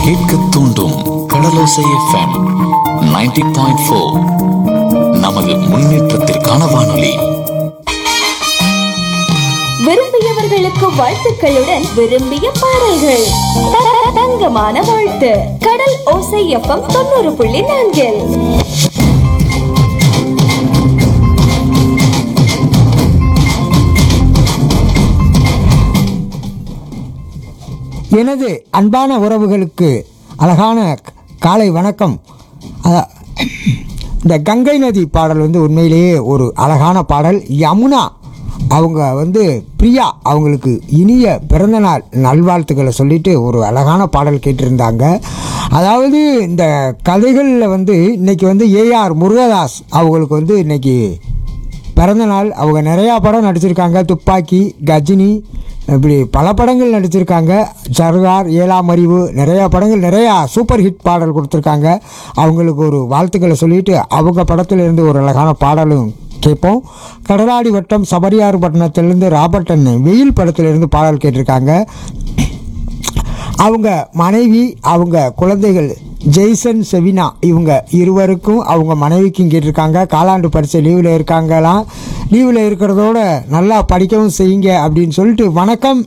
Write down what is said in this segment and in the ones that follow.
கேட்க தூண்டும் கடலோசை FM 90.4 point four நமது முன்னேற்றத்திற்கான வானொலி விரும்பியவர்களுக்கு வாழ்த்துக்களுடன் விரும்பிய பாடல்கள் த- தங்கமான வாழ்த்து கடல் ஓசை எஃப்எம் தொண்ணூறு புள்ளி நான்கில் எனது அன்பான உறவுகளுக்கு அழகான காலை வணக்கம் அ- இந்த கங்கை நதி பாடல் வந்து உண்மையிலேயே ஒரு அழகான பாடல் யமுனா அவங்க வந்து பிரியா அவங்களுக்கு இனிய பிறந்தநாள் நல்வாழ்த்துக்களை சொல்லிட்டு ஒரு அழகான பாடல் கேட்டிருந்தாங்க அதாவது இந்த கதைகளில் வந்து இன்னைக்கு வந்து ஏஆர் முருகதாஸ் அவங்களுக்கு வந்து இன்னைக்கு பிறந்த நாள் அவங்க நிறையா படம் நடிச்சிருக்காங்க துப்பாக்கி கஜினி இப்படி பல படங்கள் நடிச்சிருக்காங்க சர்தார் ஏழாம் அறிவு நிறையா படங்கள் நிறையா சூப்பர் ஹிட் பாடல் கொடுத்துருக்காங்க அவங்களுக்கு ஒரு வாழ்த்துக்களை சொல்லிட்டு அவங்க படத்திலிருந்து ஒரு அழகான பாடலும் கேட்போம் கடலாடி வட்டம் சபரியார் பட்டணத்திலிருந்து ராபர்ட் அண்ணன் வெயில் படத்திலிருந்து பாடல் கேட்டிருக்காங்க அவங்க மனைவி அவங்க குழந்தைகள் ஜெய்சன் செவினா இவங்க இருவருக்கும் அவங்க மனைவிக்கும் கேட்டிருக்காங்க காலாண்டு பரிசை லீவில் இருக்காங்களாம் லீவில் இருக்கிறதோட நல்லா படிக்கவும் செய்யுங்க அப்படின்னு சொல்லிட்டு வணக்கம்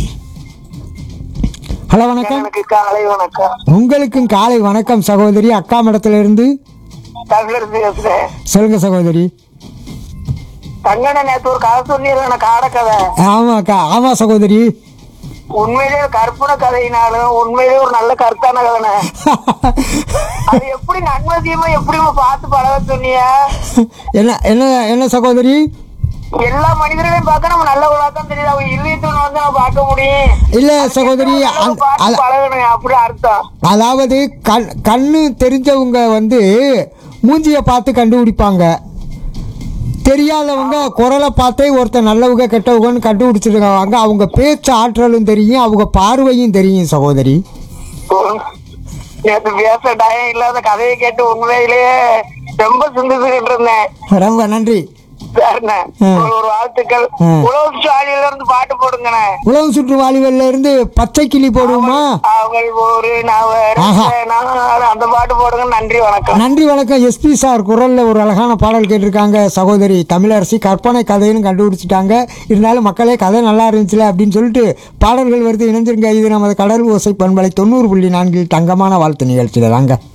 ஹலோ வணக்கம் எனக்கு காலை வணக்கம் உங்களுக்கும் காலை வணக்கம் சகோதரி அக்கா மடத்துல இருந்து தமிழர் பேசுறேன் சொல்லுங்க சகோதரி தங்கண்ண நேத்து ஒரு கதை சொன்னீங்க காட கதை ஆமாம் அக்கா ஆமாம் சகோதரி உண்மையிலேயே கற்பனை கதையினாலும் உண்மையிலேயே ஒரு நல்ல கருத்தான கதைன அது எப்படி நன்மை தீமை எப்படிமா பார்த்து பழக சொன்னீங்க என்ன என்ன என்ன சகோதரி எல்லா மனிதர்களையும் பார்க்க நம்ம நல்ல உலகம் தெரியுது அவங்க இருதயத்துல வந்து நம்ம பார்க்க முடியும் இல்லை சகோதரி நல்லவங்க அந்த- பார்த்து அத- பழகணும் அப்படி அர்த்தம் அதாவது கண் கண்ணு தெரிஞ்சவங்க வந்து மூஞ்சியை பார்த்து கண்டுபிடிப்பாங்க தெரியாதவங்க குரலை பார்த்தே ஒருத்தர் நல்லவங்க கெட்டவங்கன்னு கண்டுபிடிச்சிருக்காங்க அவங்க பேச்சு ஆற்றலும் தெரியும் அவங்க பார்வையும் தெரியும் சகோதரி நேத்து பேச டயம் இல்லாத கதையை கேட்டு உண்மையிலேயே ரொம்ப சிந்திச்சுக்கிட்டு இருந்தேன் ரொம்ப நன்றி சரிண்ணே ம். ஒரு ஒரு வாழ்த்துக்கள் ம். உழவு சாலியில இருந்து பாட்டு போடுங்கண்ணே உழவு சுற்று வாலிபல்ல இருந்து பச்சை கிளி போடுவோமா அவள் ஒரு நவர் ஆஹா. நாள் அந்த பாட்டு போடுங்க நன்றி வணக்கம் நன்றி வணக்கம் எஸ்பி சார் குரல்ல ஒரு அழகான பாடல் கேட்டிருக்காங்க சகோதரி தமிழரசி கற்பனை கதைன்னு கண்டுபிடிச்சிட்டாங்க இருந்தாலும் மக்களே கதை நல்லா இருந்துச்சுல அப்படின்னு சொல்லிட்டு பாடல்கள் வருது இணைஞ்சிருங்க இது நமது கடல் ஓசை பண்பலை தொண்ணூறு புள்ளி நான்கில் தங்கமான வாழ்த்து நிகழ்ச்சியில் தாங்க